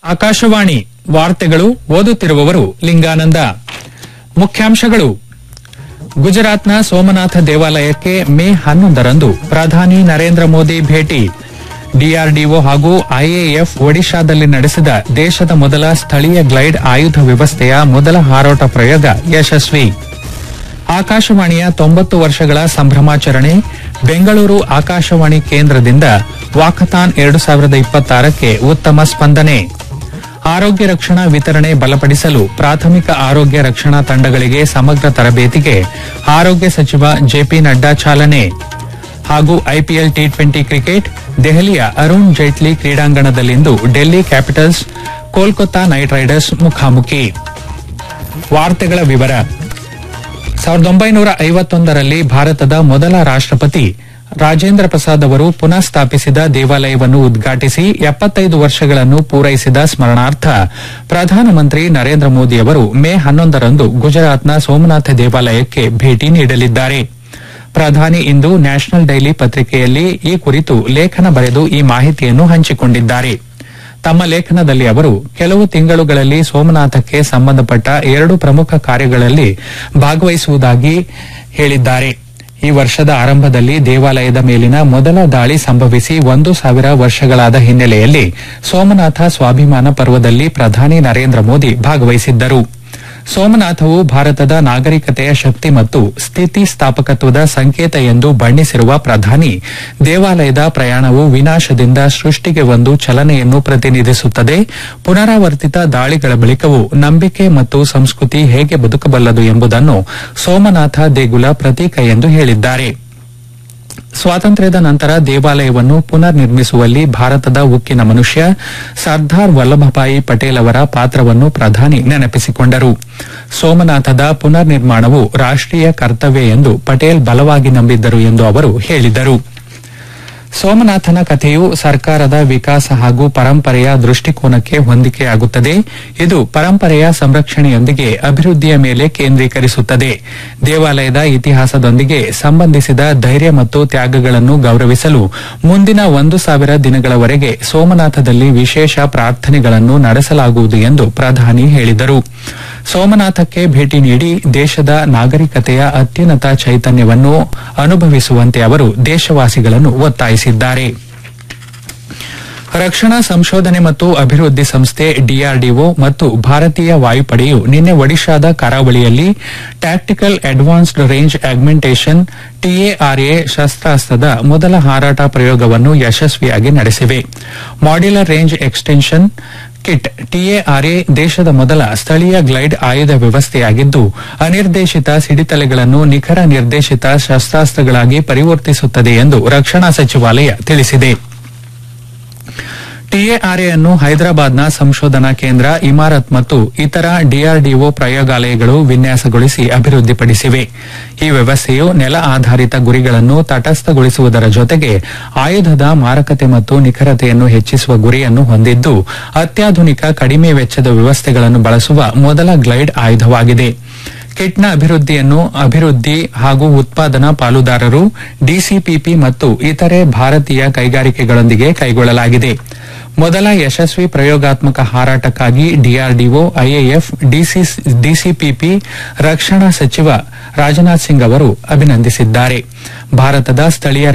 ಆಕಾಶವಾಣಿ ವಾರ್ತೆಗಳು ಓದುತ್ತಿರುವವರು ಲಿಂಗಾನಂದ ಮುಖ್ಯಾಂಶಗಳು ಗುಜರಾತ್ನ ಸೋಮನಾಥ ದೇವಾಲಯಕ್ಕೆ ಮೇ ಹನ್ನೊಂದರಂದು ಪ್ರಧಾನಿ ನರೇಂದ್ರ ಮೋದಿ ಭೇಟಿ ಡಿಆರ್ಡಿಒ ಹಾಗೂ ಐಎಎಫ್ ಒಡಿಶಾದಲ್ಲಿ ನಡೆಸಿದ ದೇಶದ ಮೊದಲ ಸ್ಥಳೀಯ ಗ್ಲೈಡ್ ಆಯುಧ ವ್ಯವಸ್ಥೆಯ ಮೊದಲ ಹಾರಾಟ ಪ್ರಯೋಗ ಯಶಸ್ವಿ ಆಕಾಶವಾಣಿಯ ತೊಂಬತ್ತು ವರ್ಷಗಳ ಸಂಭ್ರಮಾಚರಣೆ ಬೆಂಗಳೂರು ಆಕಾಶವಾಣಿ ಕೇಂದ್ರದಿಂದ ವಾಕಥಾನ್ ಎರಡು ಸಾವಿರದ ಇಪ್ಪತ್ತಾರಕ್ಕೆ ಉತ್ತಮ ಸ್ಪಂದನೆ ಆರೋಗ್ಯ ರಕ್ಷಣಾ ವಿತರಣೆ ಬಲಪಡಿಸಲು ಪ್ರಾಥಮಿಕ ಆರೋಗ್ಯ ರಕ್ಷಣಾ ತಂಡಗಳಿಗೆ ಸಮಗ್ರ ತರಬೇತಿಗೆ ಆರೋಗ್ಯ ಸಚಿವ ಜೆಪಿ ನಡ್ಡಾ ಚಾಲನೆ ಹಾಗೂ ಐಪಿಎಲ್ ಟಿ ಟ್ವೆಂಟಿ ಕ್ರಿಕೆಟ್ ದೆಹಲಿಯ ಅರುಣ್ ಜೈಟ್ಲಿ ಕ್ರೀಡಾಂಗಣದಲ್ಲಿಂದು Delhi Capitals Kolkata Knight Riders ಮುಖಾಮುಖಿ ವಾರ್ತೆಗಳ ವಿವರ ಸಾವಿರದ ಒಂಬೈನೂರ ಐವತ್ತೊಂದರಲ್ಲಿ ಭಾರತದ ಮೊದಲ ರಾಷ್ಟಪತಿ ರಾಜೇಂದ್ರ ಪ್ರಸಾದ್ ಅವರು ಪುನಃ ಸ್ಥಾಪಿಸಿದ ದೇವಾಲಯವನ್ನು ಉದ್ಘಾಟಿಸಿ ಎಪ್ಪತ್ತೈದು ವರ್ಷಗಳನ್ನು ಪೂರೈಸಿದ ಸ್ಮರಣಾರ್ಥ ಪ್ರಧಾನಮಂತ್ರಿ ನರೇಂದ್ರ ಮೋದಿ ಅವರು ಮೇ ಹನ್ನೊಂದರಂದು ಗುಜರಾತ್ನ ಸೋಮನಾಥ ದೇವಾಲಯಕ್ಕೆ ಭೇಟಿ ನೀಡಲಿದ್ದಾರೆ ಪ್ರಧಾನಿ ಇಂದು ನ್ಯಾಷನಲ್ ಡೈಲಿ ಪತ್ರಿಕೆಯಲ್ಲಿ ಈ ಕುರಿತು ಲೇಖನ ಬರೆದು ಈ ಮಾಹಿತಿಯನ್ನು ಹಂಚಿಕೊಂಡಿದ್ದಾರೆ ತಮ್ಮ ಲೇಖನದಲ್ಲಿ ಅವರು ಕೆಲವು ತಿಂಗಳುಗಳಲ್ಲಿ ಸೋಮನಾಥಕ್ಕೆ ಸಂಬಂಧಪಟ್ಟ ಎರಡು ಪ್ರಮುಖ ಕಾರ್ಯಗಳಲ್ಲಿ ಭಾಗವಹಿಸುವುದಾಗಿ ಹೇಳಿದ್ದಾರೆ ಈ ವರ್ಷದ ಆರಂಭದಲ್ಲಿ ದೇವಾಲಯದ ಮೇಲಿನ ಮೊದಲ ದಾಳಿ ಸಂಭವಿಸಿ ಒಂದು ಸಾವಿರ ವರ್ಷಗಳಾದ ಹಿನ್ನೆಲೆಯಲ್ಲಿ ಸೋಮನಾಥ ಸ್ವಾಭಿಮಾನ ಪರ್ವದಲ್ಲಿ ಪ್ರಧಾನಿ ನರೇಂದ್ರ ಮೋದಿ ಭಾಗವಹಿಸಿದ್ದರು ಸೋಮನಾಥವು ಭಾರತದ ನಾಗರಿಕತೆಯ ಶಕ್ತಿ ಮತ್ತು ಸ್ಥಿತಿಸ್ಥಾಪಕತ್ವದ ಸಂಕೇತ ಎಂದು ಬಣ್ಣಿಸಿರುವ ಪ್ರಧಾನಿ ದೇವಾಲಯದ ಪ್ರಯಾಣವು ವಿನಾಶದಿಂದ ಸೃಷ್ಟಿಗೆ ಒಂದು ಚಲನೆಯನ್ನು ಪ್ರತಿನಿಧಿಸುತ್ತದೆ ಪುನರಾವರ್ತಿತ ದಾಳಿಗಳ ಬಳಿಕವೂ ನಂಬಿಕೆ ಮತ್ತು ಸಂಸ್ಕೃತಿ ಹೇಗೆ ಬದುಕಬಲ್ಲದು ಎಂಬುದನ್ನು ಸೋಮನಾಥ ದೇಗುಲ ಪ್ರತೀಕ ಎಂದು ಹೇಳಿದ್ದಾರೆ ಸ್ವಾತಂತ್ರ್ಯದ ನಂತರ ದೇವಾಲಯವನ್ನು ಪುನರ್ ನಿರ್ಮಿಸುವಲ್ಲಿ ಭಾರತದ ಉಕ್ಕಿನ ಮನುಷ್ಯ ಸರ್ದಾರ್ ವಲ್ಲಭಭಾಯಿ ಪಟೇಲ್ ಅವರ ಪಾತ್ರವನ್ನು ಪ್ರಧಾನಿ ನೆನಪಿಸಿಕೊಂಡರು ಸೋಮನಾಥದ ಪುನರ್ ನಿರ್ಮಾಣವು ರಾಷ್ಟೀಯ ಕರ್ತವ್ಯ ಎಂದು ಪಟೇಲ್ ಬಲವಾಗಿ ನಂಬಿದ್ದರು ಎಂದು ಅವರು ಹೇಳಿದರು ಸೋಮನಾಥನ ಕಥೆಯು ಸರ್ಕಾರದ ವಿಕಾಸ ಹಾಗೂ ಪರಂಪರೆಯ ದೃಷ್ಟಿಕೋನಕ್ಕೆ ಹೊಂದಿಕೆಯಾಗುತ್ತದೆ ಇದು ಪರಂಪರೆಯ ಸಂರಕ್ಷಣೆಯೊಂದಿಗೆ ಅಭಿವೃದ್ಧಿಯ ಮೇಲೆ ಕೇಂದ್ರೀಕರಿಸುತ್ತದೆ ದೇವಾಲಯದ ಇತಿಹಾಸದೊಂದಿಗೆ ಸಂಬಂಧಿಸಿದ ಧೈರ್ಯ ಮತ್ತು ತ್ಯಾಗಗಳನ್ನು ಗೌರವಿಸಲು ಮುಂದಿನ ಒಂದು ಸಾವಿರ ದಿನಗಳವರೆಗೆ ಸೋಮನಾಥದಲ್ಲಿ ವಿಶೇಷ ಪ್ರಾರ್ಥನೆಗಳನ್ನು ನಡೆಸಲಾಗುವುದು ಎಂದು ಪ್ರಧಾನಿ ಹೇಳಿದರು ಸೋಮನಾಥಕ್ಕೆ ಭೇಟಿ ನೀಡಿ ದೇಶದ ನಾಗರಿಕತೆಯ ಅತ್ಯುನ್ನತ ಚೈತನ್ಯವನ್ನು ಅನುಭವಿಸುವಂತೆ ಅವರು ದೇಶವಾಸಿಗಳನ್ನು ಒತ್ತಾಯಿಸಿದ್ದಾರೆ ರಕ್ಷಣಾ ಸಂಶೋಧನೆ ಮತ್ತು ಅಭಿವೃದ್ಧಿ ಸಂಸ್ಥೆ ಡಿಆರ್ಡಿಒ ಮತ್ತು ಭಾರತೀಯ ವಾಯುಪಡೆಯು ನಿನ್ನೆ ಒಡಿಶಾದ ಕರಾವಳಿಯಲ್ಲಿ tactical advanced range augmentation TARA ಶಸ್ತ್ರಾಸ್ತ್ರದ ಮೊದಲ ಹಾರಾಟ ಪ್ರಯೋಗವನ್ನು ಯಶಸ್ವಿಯಾಗಿ ನಡೆಸಿವೆ modular range extension kit TARA ದೇಶದ ಮೊದಲ ಸ್ಥಳೀಯ ಗ್ಲೈಡ್ ಆಯುಧ ವ್ಯವಸ್ಥೆಯಾಗಿದ್ದು ಅನಿರ್ದೇಶಿತ ಸಿಡಿತಲೆಗಳನ್ನು ನಿಖರ ನಿರ್ದೇಶಿತ ಶಸ್ತ್ರಾಸ್ತ್ರಗಳಾಗಿ ಪರಿವರ್ತಿಸುತ್ತದೆ ಎಂದು ರಕ್ಷಣಾ ಸಚಿವಾಲಯ ತಿಳಿಸಿದೆ ಟಿಎಆರ್ಎ ಅನ್ನು ಹೈದರಾಬಾದ್ನ ಸಂಶೋಧನಾ ಕೇಂದ್ರ ಇಮಾರತ್ ಮತ್ತು ಇತರ ಡಿಆರ್ಡಿಒ ಪ್ರಯೋಗಾಲಯಗಳು ವಿನ್ಯಾಸಗೊಳಿಸಿ ಅಭಿವೃದ್ಧಿಪಡಿಸಿವೆ ಈ ವ್ಯವಸ್ಥೆಯು ನೆಲ ಆಧಾರಿತ ಗುರಿಗಳನ್ನು ತಟಸ್ಥಗೊಳಿಸುವುದರ ಜೊತೆಗೆ ಆಯುಧದ ಮಾರಕತೆ ಮತ್ತು ನಿಖರತೆಯನ್ನು ಹೆಚ್ಚಿಸುವ ಗುರಿಯನ್ನು ಹೊಂದಿದ್ದು ಅತ್ಯಾಧುನಿಕ ಕಡಿಮೆ ವೆಚ್ಚದ ವ್ಯವಸ್ಥೆಗಳನ್ನು ಬಳಸುವ ಮೊದಲ ಗ್ಲೈಡ್ ಆಯುಧವಾಗಿದೆ ಕಿಟ್ನ ಅಭಿವೃದ್ಧಿಯನ್ನು ಅಭಿವೃದ್ಧಿ ಹಾಗೂ ಉತ್ಪಾದನಾ ಪಾಲುದಾರರು ಡಿಸಿಪಿಪಿ ಮತ್ತು ಇತರೆ ಭಾರತೀಯ ಕೈಗಾರಿಕೆಗಳೊಂದಿಗೆ ಕೈಗೊಳ್ಳಲಾಗಿದೆ ಮೊದಲ ಯಶಸ್ವಿ ಪ್ರಯೋಗಾತ್ಮಕ ಹಾರಾಟಕ್ಕಾಗಿ ಡಿಆರ್ಡಿಒ ಐಎಎಫ್ ಡಿಸಿಪಿಪಿ ರಕ್ಷಣಾ ಸಚಿವ ರಾಜನಾಥ್ ಸಿಂಗ್ ಅವರು ಅಭಿನಂದಿಸಿದ್ದಾರೆ ಭಾರತದ ಸ್ಥಳೀಯ